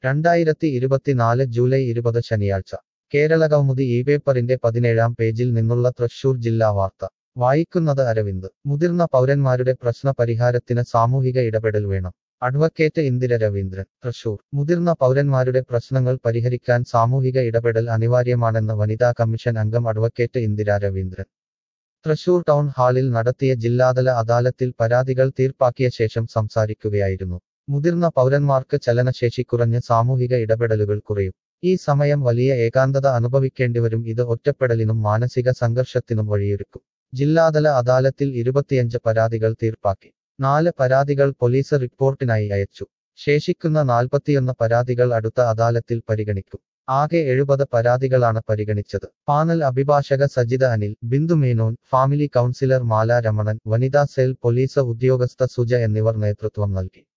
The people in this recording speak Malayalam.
രണ്ടായിരത്തി ഇരുപത്തിനാല് ജൂലൈ ഇരുപത് ശനിയാഴ്ച കേരളകൗമുദി ഈ പേപ്പറിന്റെ പതിനേഴാം പേജിൽ നിന്നുള്ള തൃശൂർ ജില്ലാ വാർത്ത വായിക്കുന്നത് അരവിന്ദ് മുതിർന്ന പൗരന്മാരുടെ പ്രശ്ന പരിഹാരത്തിന് സാമൂഹിക ഇടപെടൽ വേണം അഡ്വക്കേറ്റ് ഇന്ദിര രവീന്ദ്രൻ തൃശൂർ മുതിർന്ന പൗരന്മാരുടെ പ്രശ്നങ്ങൾ പരിഹരിക്കാൻ സാമൂഹിക ഇടപെടൽ അനിവാര്യമാണെന്ന് വനിതാ കമ്മീഷൻ അംഗം അഡ്വക്കേറ്റ് ഇന്ദിര രവീന്ദ്രൻ തൃശൂർ ടൗൺ ഹാളിൽ നടത്തിയ ജില്ലാതല അദാലത്തിൽ പരാതികൾ തീർപ്പാക്കിയ ശേഷം സംസാരിക്കുകയായിരുന്നു മുതിർന്ന പൗരന്മാർക്ക് ചലനശേഷി കുറഞ്ഞ് സാമൂഹിക ഇടപെടലുകൾ കുറയും ഈ സമയം വലിയ ഏകാന്തത അനുഭവിക്കേണ്ടിവരും ഇത് ഒറ്റപ്പെടലിനും മാനസിക സംഘർഷത്തിനും വഴിയൊരുക്കും ജില്ലാതല അദാലത്തിൽ ഇരുപത്തിയഞ്ച് പരാതികൾ തീർപ്പാക്കി നാല് പരാതികൾ പോലീസ് റിപ്പോർട്ടിനായി അയച്ചു ശേഷിക്കുന്ന നാൽപ്പത്തിയൊന്ന് പരാതികൾ അടുത്ത അദാലത്തിൽ പരിഗണിക്കും ആകെ എഴുപത് പരാതികളാണ് പരിഗണിച്ചത് പാനൽ അഭിഭാഷക സജിത അനിൽ ബിന്ദു മേനോൻ ഫാമിലി കൗൺസിലർ മാല രമണൻ വനിതാ സെൽ പോലീസ് ഉദ്യോഗസ്ഥ സുജ എന്നിവർ നേതൃത്വം നൽകി